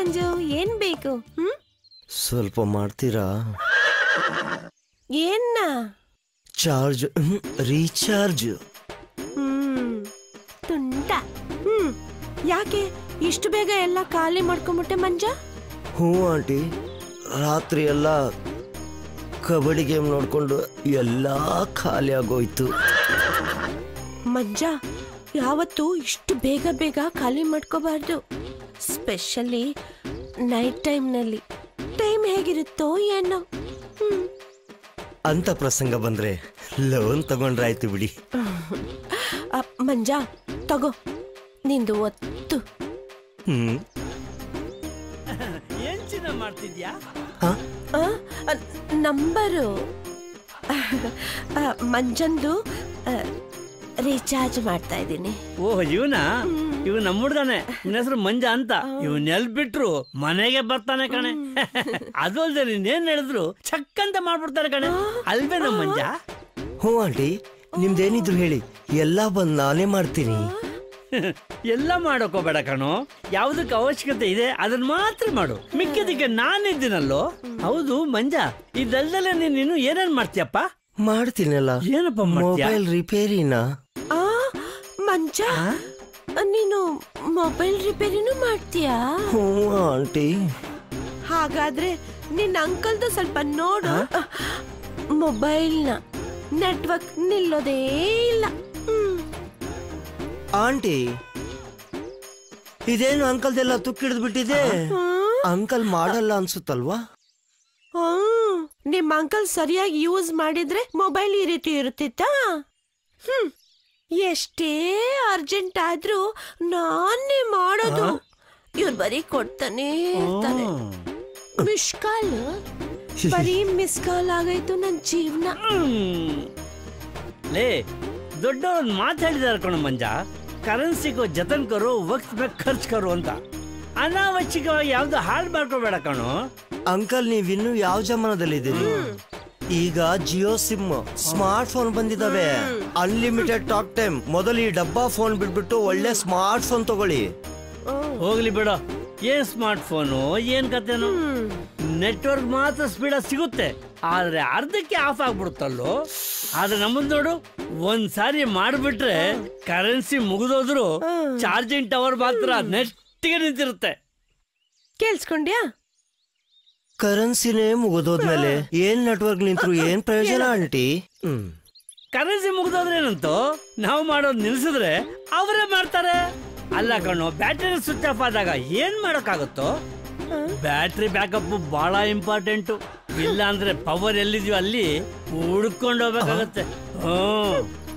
ಮಂಜು ಏನ್ ಬೇಕು ಹ್ಮ್ ಸ್ವಲ್ಪ ಮಾಡ್ತೀರಾ ಏನ್ನ ಚಾರ್ಜ್ ರೀಚಾರ್ಜ್ ಹ್ಮ್ ತುಂಟ ಹ್ಮ್ ಯಾಕೆ ಇಷ್ಟು ಬೇಗ ಎಲ್ಲ ಖಾಲಿ ಮಾಡ್ಕೊಂಬಿಟ್ಟೆ ಮಂಜ ಹ್ಞೂ ಆಂಟಿ ರಾತ್ರಿ ಎಲ್ಲ ಕಬಡ್ಡಿ ಗೇಮ್ ನೋಡ್ಕೊಂಡು ಎಲ್ಲ ಖಾಲಿ ಆಗೋಯ್ತು ಮಂಜ ಯಾವತ್ತು ಇಷ್ಟು ಬೇಗ ಬೇಗ ಖಾಲಿ ಮಾಡ್ಕೋಬಾರ್ದು ಸ್ಪೆಷಲಿ ನೈಟ್ ಟೈಮ್ನಲ್ಲಿ ಟೈಮ್ ಹೇಗಿರುತ್ತೋ ಏನೋ ಹ್ಮ್ ಅಂತ ಪ್ರಸಂಗ ಬಂದ್ರೆ ಲೋನ್ ತಗೊಂಡ್ರಾಯ್ತು ಬಿಡಿ ಅ, ಮಂಜ ತಗೋ ನಿಂದು ಒತ್ತು ಹ್ಮ್ ಏನ್ ಚಿನ್ನ ಮಾಡ್ತಿದ್ಯಾ ಹಾ ಆ, ಅ, ನಂಬರು ಆ, ಮಂಜಂದು ಆ, ರೀಚಾರ್ಜ್ ಮಾಡ್ತಾ ಇದ್ದೀನಿ ಓಹ್ ಇವನ ಇವ್ ನಮ್ಮ ಹುಡ್ಗನೆ ಇವನ ಹೆಸರು ಮಂಜ ಅಂತ ಇವನ್ ಎಲ್ ಬಿಟ್ರು ಮನೆಗೆ ಬರ್ತಾನೆ ಕಣೆ ಅದು ಅಲ್ದೆ ನೀನೇನ್ ಹೇಳಿದ್ರು ಚಕ್ ಅಂತ ಮಾಡ್ಬಿಡ್ತಾರೆ ಕಣೆ ಅಲ್ವೇ ನಮ್ಮ ಮಂಜ ಹ್ಞೂ ಆಂಟಿ ನಿಮ್ದೇನಿದ್ರು ಹೇಳಿ ಎಲ್ಲ ಬಂದ್ ನಾನೇ ಮಾಡ್ತೀನಿ ಎಲ್ಲ ಮಾಡೋಕೋಬೇಡ ಕಣೋ ಯಾವ್ದಕ್ಕೆ ಅವಶ್ಯಕತೆ ಇದೆ ಅದನ್ನ ಮಾತ್ರ ಮಾಡು ಮಿಕ್ಕಿದಕ್ಕೆ ನಾನಿದ್ದೀನಲ್ಲೋ ಹೌದು ಮಂಜ ಇದಲ್ದಲೆ ನೀನ್ ಇನ್ನು ಏನೇನ್ ಮಾಡ್ತೀಯಪ್ಪ ಮಾಡ್ತೀನಲ್ಲ ಏನಪ್ಪ ಮಾಡ್ತೀಯ ಮೊಬೈಲ್ ರಿಪೇರಿನಾ ಆ ಮಂಜ ನೀನು ಮೊಬೈಲ್ ರಿಪೇರಿನೂ ಮಾಡ್ತೀಯಾ ಹ್ಞೂ ಆಂಟಿ ಹಾಗಾದ್ರೆ ನಿನ್ನ ಅಂಕಲ್ದು ಸ್ವಲ್ಪ ನೋಡು ಮೊಬೈಲ್ನ ನೆಟ್ವರ್ಕ್ ನಿಲ್ಲೋದೇ ಇಲ್ಲ ಹ್ಮ್. ಆಂಟಿ ಇದೇನು ಅಂಕಲ್ದೆಲ್ಲ ತುಕ್ಕಿಡ್ದು ಬಿಟ್ಟಿದೆ ಅಂಕಲ್ ಮಾಡಲ್ಲ ಅನ್ಸುತ್ತಲ್ವಾ ಹ್ಮ್. ನಿಮ್ ಅಂಕಲ್ ಸರಿಯಾಗಿ ಯೂಸ್ ಮಾಡಿದ್ರೆ ಮೊಬೈಲ್ ಈ ರೀತಿ ಇರುತ್ತಿತ್ತಾ ಹ್ಮ್ ಎಷ್ಟೇ ಅರ್ಜೆಂಟ್ ಆದ್ರೂ ನಾನೇ ಮಾಡೋದು ಇವ್ರು ಬರೀ ಕೊಡ್ತಾನೆ ಇರ್ತಾರೆ ಮಿಸ್ ಕಾಲ್ ಬರೀ ಮಿಸ್ ಕಾಲ್ ಆಗೈತು ನನ್ ಜೀವನ ಹ್ಮ್. ಲೇ ದೊಡ್ಡವ್ರನ್ನ ಮಾತಾಡಿದಾರೆ ಕಣ ಮಂಜ ಕರೆನ್ಸಿ ಕೋ ಜತನ್ ಕರು ವಕ್ತ್ ಮೇಲೆ ಖರ್ಚ್ ಕರು ಅಂತ ಅನಾವಶ್ಯಕವಾಗಿ ಯಾವ್ದು ಹಾಳು ಮಾಡ್ಕೋಬೇಡ ಕಣೋ ಅಂಕಲ್ ನೀವಿನ್ನು ಯಾವ ಜಮಾನದಲ್ಲಿದ್ದೀರಿ ಈಗ ಜಿಯೋ ಸಿಮ್ ಸ್ಮಾರ್ಟ್ ಫೋನ್ ಬಂದಿದಾವೆ ಅನ್ಲಿಮಿಟೆಡ್ ಟಾಕ್ ಟೈಮ್ ಮೊದಲು ಈ ಡಬ್ಬಾ ಫೋನ್ ಬಿಟ್ಬಿಟ್ಟು ಒಳ್ಳೆ ಸ್ಮಾರ್ಟ್ ಫೋನ್ ತಗೊಳ್ಳಿ ಹೋಗ್ಲಿ ಬಿಡು ಏನ್ ಸ್ಮಾರ್ಟ್ ಫೋನು ಏನ್ ಕತೆನು ನೆಟ್ವರ್ಕ್ ಮಾತ್ರ ಸ್ಪೀಡ್ ಸಿಗುತ್ತೆ ಆದ್ರೆ ಅರ್ಧಕ್ಕೆ ಆಫ್ ಆಗ್ಬಿಡುತ್ತಲ್ಲೋ ಆದ್ರೆ ನಮ್ಮದ್ ನೋಡು ಒಂದ್ ಸಾರಿ ಮಾಡ್ಬಿಟ್ರೆ ಕರೆನ್ಸಿ ಮುಗಿದೋದ್ರು ಚಾರ್ಜಿಂಗ್ ಟವರ್ ಮಾತ್ರ ನೆಟ್ಟಿಗೆ ನಿಂತಿರುತ್ತೆ ಕೇಳಿಸ್ಕೊಂಡ್ಯಾ ಕರೆನ್ಸಿನೇ ಮುಗಿದೋದ್ಮೇಲೆ ಏನ್ ನೆಟ್ವರ್ಕ್ ನಿಂತ್ರು ಏನ್ ಪ್ರಯೋಜನ ಆಂಟಿ ಹ್ಮ್ ಕರೆನ್ಸಿ ಮುಗಿದೋದ್ರೆ ಏನಂತೋ ನಾವು ಮಾಡೋದ್ ನಿಲ್ಸಿದ್ರೆ ಅವರೇ ಮಾಡ್ತಾರೆ ಅಲ್ಲ ಕಣೋ ಬ್ಯಾಟರಿ ಸ್ವಿಚ್ ಆಫ್ ಆದಾಗ ಏನ್ ಮಾಡಕ್ಕಾಗುತ್ತೋ ಬ್ಯಾಟ್ರಿ ಬ್ಯಾಕಪ್ ಬಹಳ ಇಂಪಾರ್ಟೆಂಟು ಇಲ್ಲ ಅಂದ್ರೆ ಪವರ್ ಎಲ್ಲಿದ್ಯೋ ಅಲ್ಲಿ ಹುಡ್ಕೊಂಡು ಹೋಗ್ಬೇಕಾಗತ್ತೆ ಹ್ಮ್